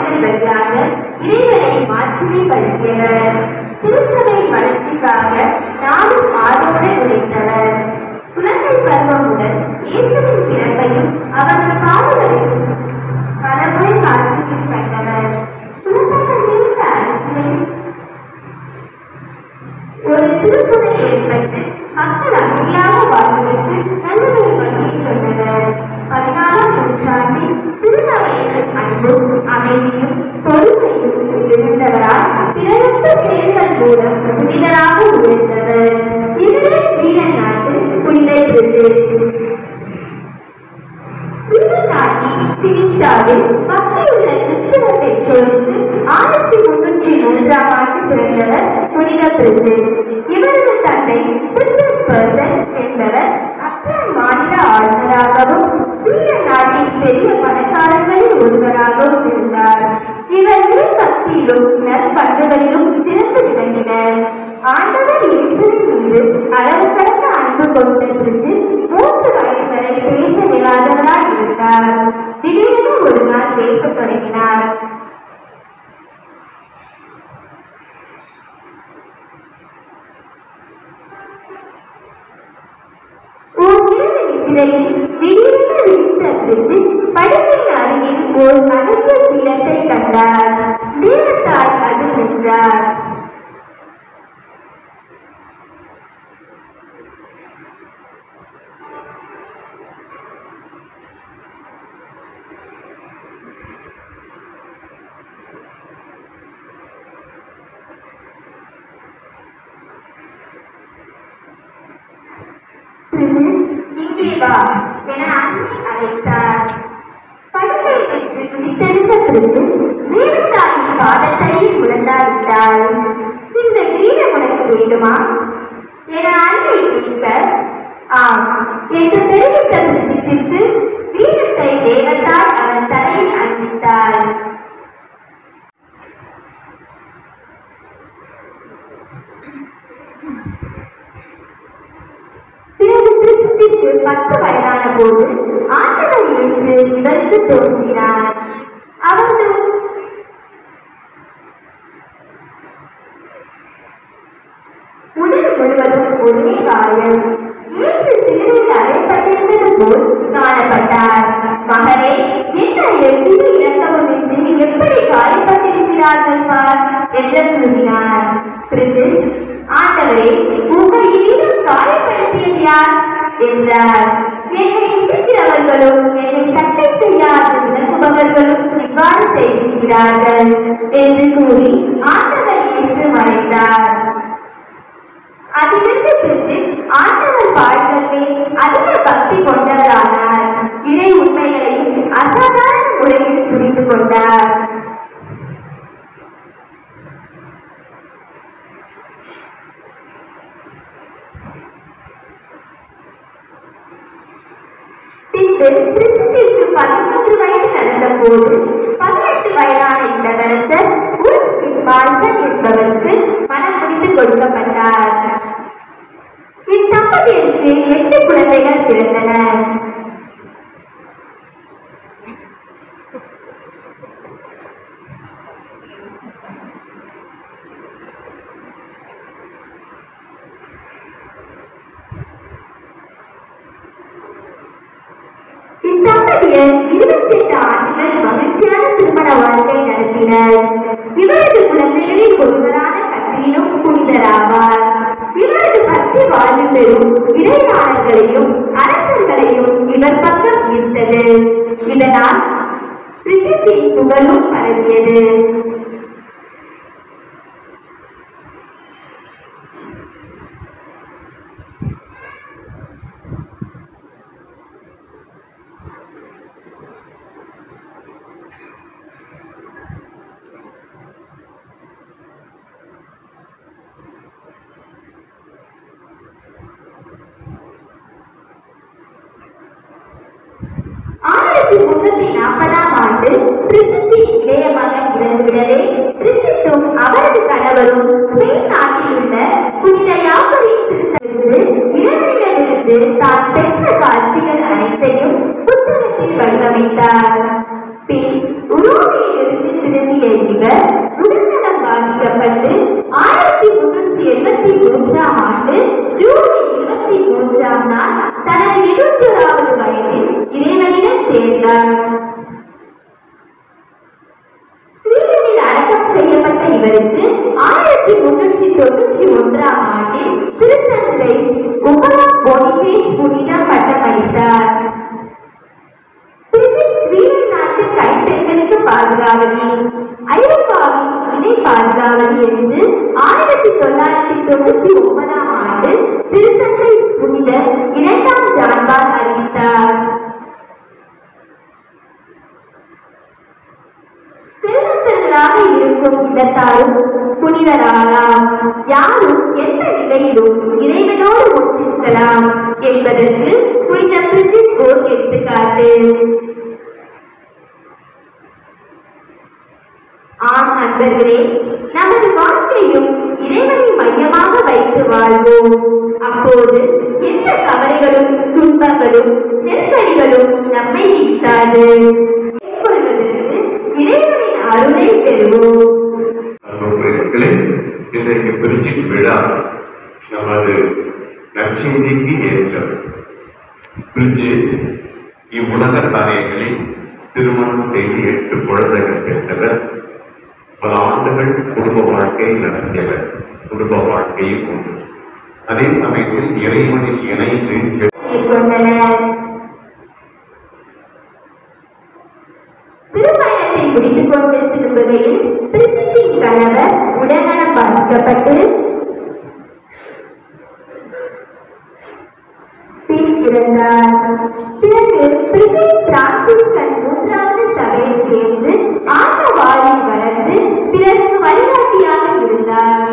பாடல்கள் வழியாக இறைவனை மாற்றிமைப்படுத்தியவர் திருச்சபையின் வளர்ச்சிக்காக நாளும் ஆர்வமுடன் உழைத்தவர் குழந்தை பருவம் முதல் இயேசுவின் பிறப்பையும் அவர்கள் பாடல்களையும் பலமுறை காட்சியில் கண்டவர் குழந்தைகள் இருந்த அரசியலில் ஒரு திருப்புரை ஏற்பட்டு மக்கள் அமைதியாக வாழ்வதற்கு நல்லதொரு வழியை சொன்னனர் பதினாறாம் நூற்றாண்டில் திருநவையின் அன்பும் அமைதியும் பொறுமையும் இருந்தவரால் பிறரற்ற செயல்கள் மூலம் புனிதராக உயர்ந்தவர் இதுவே ஸ்வீடன் நாட்டு புனித பிரிட்ஜெட் ஸ்வீடன் நாட்டின் பினிஸ்டாவில் பக்தியுள்ள கிறிஸ்தவ பெற்றோருக்கு ஆயிரத்தி முன்னூற்றி மூன்றாம் ஆண்டு பிறந்தவர் புனித பிரிட்ஜெட் இவரது தந்தை பிரிட்ஜெட் பர்சன் என்பவர் அப்ரான் மாநில ஆளுநராகவும் ஸ்வீடன் நாட்டின் பெரிய பணக்காரர்களில் ஒருவராகவும் இருந்தார் இவர் இறை பக்தியிலும் நற்பண்புகளிலும் சிறந்து விளங்கினர் ஆண்டவர் இயேசுவின் மீது அளவு கடந்த அன்பு கொண்ட பிரிட்ஜெட் மூன்று வயது வரை பேச இயலாதவராய் இருந்தார் திடீரென ஒரு நாள் பேசத் தொடங்கினார் ஓர் இரவு நிதிரையில் திடீரென விழித்த பிரிட்ஜெட் படுக்கையின் அருகில் ஓர் அழகிய பீடத்தை கண்டார் தேவத்தாய் அதில் நின்றார் இங்கே வா என அன்னை அழைத்தார் படுக்கை பெற்று குடித்தெழுந்த பிரிச்சு வேணுத்தாயின் பாதத்தையில் விழுந்தாவிட்டாள் இந்த கிரீடம் உனக்கு வேண்டுமா என அன்னை கேட்க ஆம் என்று தெரிவித்த பிரிச்சித்திற்கு வீரத்தை தேவத்தால் அவன் தலையில் அணிவித்தாள் பிறகு கிறிஸ்துவிற்கு பத்து வயதான போது ஆண்டவர் இயேசு இவருக்கு தோன்றினார் அவரது உடல் முழுவதும் ஒரே காயம் இயேசு சிலுவையில் அறையப்பட்டிருந்தது போல் காணப்பட்டார் மகளே என்ன எவ்வித இறக்கமுமின்றி எப்படி காயப்பட்டிருக்கிறார்கள் பார் என்று கூறினார் பிரிட்ஜெட் ஆண்டவரே உங்கள் இதயம் காயப்படுத்தியது யார் என்றார் என்னை இடிக்கிறவர்களும் என்னை சட்டை செய்யாத விளக்குபவர்களும் இவ்வாறு செய்திருக்கிறார்கள் என்று கூறி ஆண்டவர் இயேசு மறைந்தார் அதிலிருந்து பிரித்து ஆண்டவர் பாடல்களே அதிக பக்தி கொண்டவரானார் இறை உண்மைகளையும் அசாதாரண முறையில் புரிந்து கொண்டார் பின்பு கிறிஸ்துவிற்கு பதிமூன்று வயது நடந்தபோது பதினெட்டு வயதான இளவரசர் உல்ஃப் பால்சன் என்பவருக்கு மனம் முடித்து கொடுக்கப்பட்டார் இத்தம்பதியருக்கு எட்டு குழந்தைகள் பிறந்தன இத்தம்பதியர் இருபத்தி எட்டு ஆண்டுகள் மகிழ்ச்சியான திருமண வாழ்க்கை நடத்தினர் இவரது குழந்தைகளில் ஒருவரான கத்ரீனும் புனிதராவார் இவரது பக்தி வாழ்வு பெறும் இடையாளர்களையும் அரசர்களையும் இவர் பக்கம் ஈர்த்தது இதனால் பிரிஜித்தின் புகழும் பரவியது ஆயிரத்தி முன்னூத்தி நாற்பதாம் ஆண்டு பிரிஜித்தின் இளைய மகன் இறந்துவிடவே பிரிஜித்தும் அவரது கணவரும் ஸ்பெயின் நாட்டில் உள்ள புனித யாக்கரின் திருத்தலிருந்து இறைவனிடமிருந்து தான் பெற்ற காட்சிகள் அனைத்தையும் புத்தகத்தில் வடிவமைத்தார் பின் உரோமையிலிருந்து திரும்பிய இவர் உடல்நலம் பாதிக்கப்பட்டு ஆயிரத்தி முன்னூற்றி எழுபத்தி மூன்றாம் ஆண்டு ஜூலை இருபத்தி மூன்றாம் நாள் தனது இருபத்தோராவது வயதில் இறைவனிடம் சேர்ந்தார் ஸ்வீடனில் அடக்கம் செய்யப்பட்ட இவருக்கு ஆயிரத்தி முன்னூற்றி தொண்ணூற்றி ஒன்றாம் ஆண்டில் திருத்தந்தை உமரா பொனிஃபேஸ் புனிதம் பட்டமளித்தார் பிரிட்டிஷ் ஸ்வீடன் நாட்டு கைப்பெண்களுக்கு பாதுகாவலி ஐரோப்பாவின் இணை பாதுகாவலி என்று ஆயிரத்தி தொள்ளாயிரத்தி தொண்ணூத்தி ஒன்பதாம் ஆண்டு திருத்தந்தை புனித இரண்டாம் ஜான்பால் அறிவித்தார் செல்வந்தர்களாக இருக்கும் இடத்தாலும் புனிதராகலாம் யாரும் எந்த நிலையிலும் இறைவனோடு ஒன்றிருக்கலாம் என்பதற்கு புனித பிரிஜித் ஓர் எடுத்துக்காட்டு ஆம் நண்பர்களே நமது வாழ்க்கையும் இறைவனை மையமாக வைத்து வாழ்வோம் அப்போது எந்த கவலைகளும் துன்பங்களும் நெருக்கடிகளும் நம்மை வீசாது மேற்கொள்வதற்கு இறைவனின் அருளை பெறுவோம் அன்புக்குரியவர்களே இன்றைக்கு பிரிட்ஜிட் விழா நமது நற்செய்திக்கு ஏற்றது பிரிட்ஜிட் இவ்வுலக காரியங்களில் திருமணம் செய்து எட்டு குழந்தைகள் பெற்றவர் பல ஆண்டுகள் குடும்ப வாழ்க்கையை நடத்தியவர் குடும்ப வாழ்க்கையில் உண்டு அதே சமயத்தில் இறைவனில் இணைந்து மேற்கொண்டனர் திருமணத்தை முடித்துக் கொண்டு திரும்புகையில் பிரிஜித்தின் கணவர் உடல்நலம் பாதிக்கப்பட்டு பின் இறந்தார் பிறகு பிரிஜித் பிரான்சிஸ்கன் மூன்றாவது சபையில் சேர்ந்து ஆன்ம வாழ்வில் வளர்ந்து பிறருக்கு வழிகாட்டியாக இருந்தார்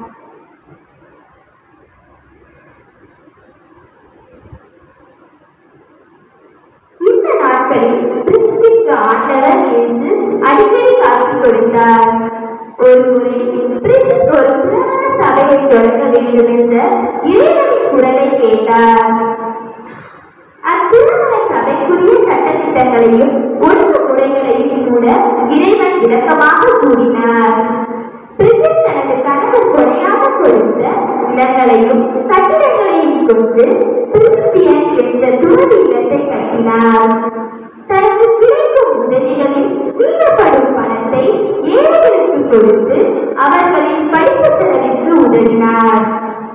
இந்த நாட்களில் கிறிஸ்துவிற்கு ஆண்டவர் இயேசு அடிக்கடி காட்சி கொடுத்தார் ஒரு முறை பிரிட்ஜித் ஒரு புராண சபையை தொடங்க வேண்டும் என்ற இறைவனின் குரலை கேட்டார் அத்திருமண சபைக்குரிய சட்டத்திட்டங்களையும் ஒழுங்கு முறைகளையும் கூட இறைவன் விளக்கமாக கூறினார் பிரிட்ஜித் தனது கணவர் கொலையாக கொடுத்த இடங்களையும் கட்டிடங்களையும் கொண்டு பிரித்தியன் என்ற துறவி இல்லத்தை கட்டினார் தனக்கு கிடைக்கும் உதவிகளில் மீறப்படும் பணத்தை ஏழைகளுக்கு கொடுத்து அவர்களின் படிப்பு செலவிற்கு உதவினார்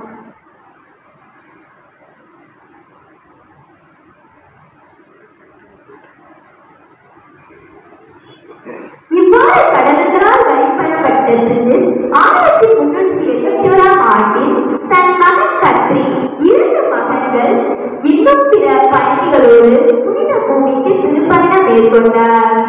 இவ்வாறு கடவுள்களால் வழிபடப்பட்ட பிரிட்ஜித் ஆயிரத்தி முன்னூற்றி எழுபத்தி ஓராம் ஆண்டில் தன் மகன் கத்ரி இரண்டு மகன்கள் இன்னும் பிற பயணிகளோடு புனித பூமிக்கு திருப்பயணம் மேற்கொண்டார்